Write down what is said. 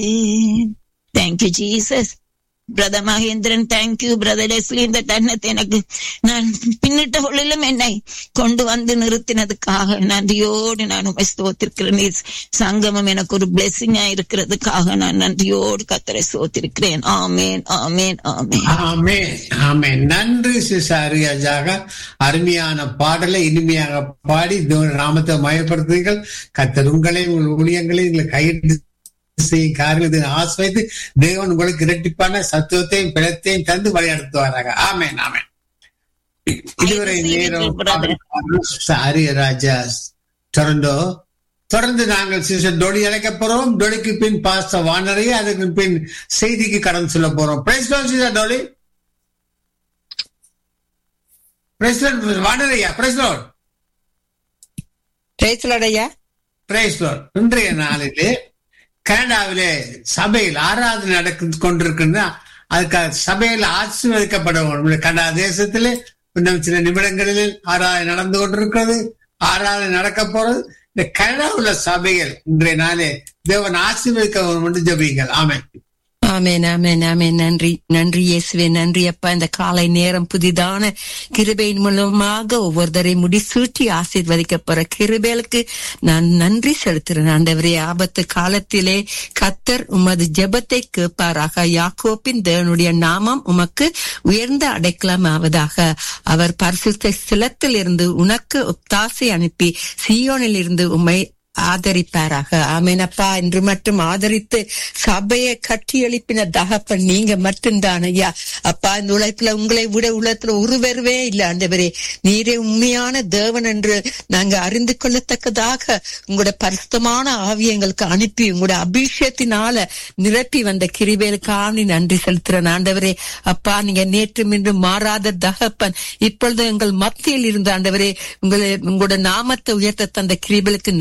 thank you Jesus brother Mahendran thank you brother Leslie இந்த தருணத்தை எனக்கு நான் பின்னிட்ட பொழுதிலும் என்னை கொண்டு வந்து நிறுத்தினதுக்காக நன்றியோடு நான் உமை ஸ்தோத்திருக்கிறேன் நீ சங்கமம் எனக்கு ஒரு பிளெஸிங்கா இருக்கிறதுக்காக நான் நன்றியோடு கத்தரை ஸ்தோத்திருக்கிறேன் ஆமேன் ஆமேன் ஆமேன் ஆமே ஆமே நன்றி சிசாரியாஜாக அருமையான பாடலை இனிமையாக பாடி தேவன் நாமத்தை மயப்படுத்துங்கள் கத்தர் உங்களை உங்கள் ஊழியங்களை உங்களை கையெழுத்து செய்யும் காரியத்தை ஆசிரியத்து தேவன் உங்களுக்கு இரட்டிப்பான சத்துவத்தையும் பிழத்தையும் தந்து வழிநடத்துவாராக ஆமேன் ஆமேன் இதுவரை நேரம் ஆரியராஜா டொரண்டோ தொடர்ந்து நாங்கள் சிஸ்டர் டொலி அழைக்க போறோம் டொலிக்கு பின் பாஸ்ட வானரை அதுக்கு பின் செய்திக்கு கடன் சொல்ல போறோம் பிரைஸ் சிஸ்டர் டொலி பிரைஸ் வானரையா பிரைஸ் லோட் பேசலடையா பிரைஸ் லோட் இன்றைய நாளிலே கனடாவிலே சபையில் ஆராதனை நடக்க கொண்டிருக்குன்னா அதுக்காக சபையில் ஆசீர்வதிக்கப்பட வேண்டும் கனடா தேசத்திலே இன்னும் சில நிமிடங்களில் ஆராதனை நடந்து கொண்டிருக்கிறது ஆராதனை நடக்க போறது இந்த கனடா உள்ள சபைகள் இன்றைய நாளே தேவன் ஆசீர்வதிக்க வேண்டும் என்று ஜபிங்கள் ஆமென் ஆமேன் ஆமேன் ஆமேன் நன்றி நன்றி இயேசுவே நன்றி அப்பா இந்த காலை நேரம் புதிதான கிருபையின் மூலமாக ஒவ்வொருத்தரை முடிசூட்டி ஆசீர்வதிக்கப்படுற கிருபேலுக்கு நான் நன்றி செலுத்துறேன் ஆண்டவரே ஆபத்து காலத்திலே கத்தர் உமது ஜெபத்தை கேட்பாராக யாக்கோப்பின் தேவனுடைய நாமம் உமக்கு உயர்ந்த அடைக்கலம் ஆவதாக அவர் பரிசுத்த சிலத்தில் இருந்து உனக்கு ஒத்தாசை அனுப்பி சியோனில் இருந்து உம்மை ஆதரிப்பாராக ஆமேனப்பா இன்று மட்டும் ஆதரித்து சபையை கட்டி எழுப்பின தகப்பன் நீங்க மட்டும்தான் ஐயா அப்பா இந்த உழைப்புல உங்களை விட உலகத்துல ஒருவருவே இல்லை ஆண்டவரே நீரே உண்மையான தேவன் என்று நாங்க அறிந்து கொள்ளத்தக்கதாக உங்களோட பரிசுத்தமான ஆவியை எங்களுக்கு அனுப்பி உங்களோட அபிஷேகத்தினால நிரப்பி வந்த கிரிவேலுக்காக நன்றி செலுத்துறேன் ஆண்டவரே அப்பா நீங்க நேற்று இன்று மாறாத தகப்பன் இப்பொழுது எங்கள் மத்தியில் இருந்த ஆண்டவரே உங்களை உங்களோட நாமத்தை உயர்த்த தந்த கிரிபலுக்கு